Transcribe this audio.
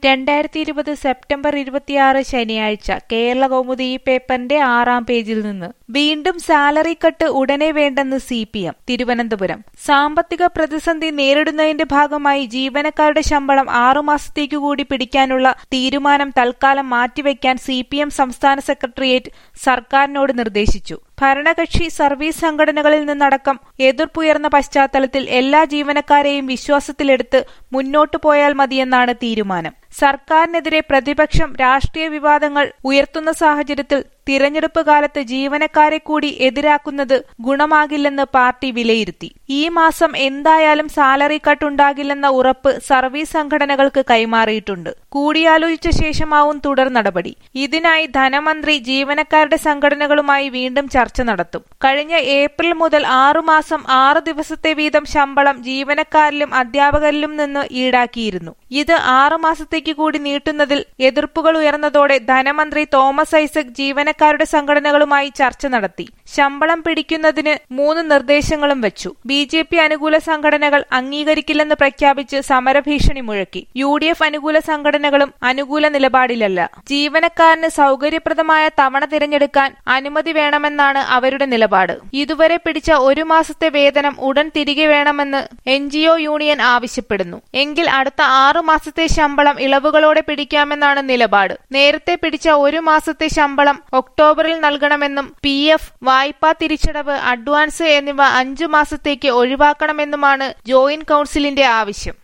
രണ്ടായിരത്തി ഇരുപത് സെപ്റ്റംബർ ഇരുപത്തിയാറ് ശനിയാഴ്ച കേരള കൗമുദി ഈ പേപ്പറിന്റെ ആറാം പേജിൽ നിന്ന് വീണ്ടും സാലറി കട്ട് ഉടനെ വേണ്ടെന്ന് സി പി എം തിരുവനന്തപുരം സാമ്പത്തിക പ്രതിസന്ധി നേരിടുന്നതിന്റെ ഭാഗമായി ജീവനക്കാരുടെ ശമ്പളം ആറുമാസത്തേക്കു കൂടി പിടിക്കാനുള്ള തീരുമാനം തൽക്കാലം മാറ്റിവെക്കാൻ സി പി എം സംസ്ഥാന സെക്രട്ടേറിയറ്റ് സർക്കാരിനോട് നിർദ്ദേശിച്ചു ഭരണകക്ഷി സർവീസ് സംഘടനകളിൽ നിന്നടക്കം എതിർപ്പുയർന്ന പശ്ചാത്തലത്തിൽ എല്ലാ ജീവനക്കാരെയും വിശ്വാസത്തിലെടുത്ത് മുന്നോട്ടു പോയാൽ മതിയെന്നാണ് തീരുമാനം സർക്കാരിനെതിരെ പ്രതിപക്ഷം രാഷ്ട്രീയ വിവാദങ്ങൾ ഉയർത്തുന്ന സാഹചര്യത്തിൽ തിരഞ്ഞെടുപ്പ് കാലത്ത് ജീവനക്കാരെ കൂടി എതിരാക്കുന്നത് ഗുണമാകില്ലെന്ന് പാർട്ടി വിലയിരുത്തി ഈ മാസം എന്തായാലും സാലറി കട്ട് ഉണ്ടാകില്ലെന്ന ഉറപ്പ് സർവീസ് സംഘടനകൾക്ക് കൈമാറിയിട്ടുണ്ട് കൂടിയാലോചിച്ച ശേഷമാവും തുടർ നടപടി ഇതിനായി ധനമന്ത്രി ജീവനക്കാരുടെ സംഘടനകളുമായി വീണ്ടും ചർച്ച നടത്തും കഴിഞ്ഞ ഏപ്രിൽ മുതൽ ആറുമാസം ആറു ദിവസത്തെ വീതം ശമ്പളം ജീവനക്കാരിലും അധ്യാപകരിലും നിന്ന് ഈടാക്കിയിരുന്നു ഇത് ആറുമാസത്തേക്ക് കൂടി നീട്ടുന്നതിൽ എതിർപ്പുകൾ ഉയർന്നതോടെ ധനമന്ത്രി തോമസ് ഐസക് ജീവനക്കാരുടെ സംഘടനകളുമായി ചർച്ച നടത്തി ശമ്പളം പിടിക്കുന്നതിന് മൂന്ന് നിർദ്ദേശങ്ങളും വെച്ചു ബി ജെ പി അനുകൂല സംഘടനകൾ അംഗീകരിക്കില്ലെന്ന് പ്രഖ്യാപിച്ച് സമരഭീഷണി മുഴക്കി യു ഡി എഫ് അനുകൂല സംഘടനകളും അനുകൂല നിലപാടിലല്ല ജീവനക്കാരന് സൗകര്യപ്രദമായ തവണ തിരഞ്ഞെടുക്കാൻ അനുമതി വേണമെന്നാണ് അവരുടെ നിലപാട് ഇതുവരെ പിടിച്ച ഒരു മാസത്തെ വേതനം ഉടൻ തിരികെ വേണമെന്ന് എൻ യൂണിയൻ ആവശ്യപ്പെടുന്നു എങ്കിൽ അടുത്ത ആറു മാസത്തെ ശമ്പളം ഇളവുകളോടെ പിടിക്കാമെന്നാണ് നിലപാട് നേരത്തെ പിടിച്ച ഒരു മാസത്തെ ശമ്പളം ഒക്ടോബറിൽ നൽകണമെന്നും പി എഫ് വായ്പാ തിരിച്ചടവ് അഡ്വാൻസ് എന്നിവ അഞ്ചു മാസത്തേക്ക് ഒഴിവാക്കണമെന്നുമാണ് ജോയിന്റ് കൌൺസിലിന്റെ ആവശ്യം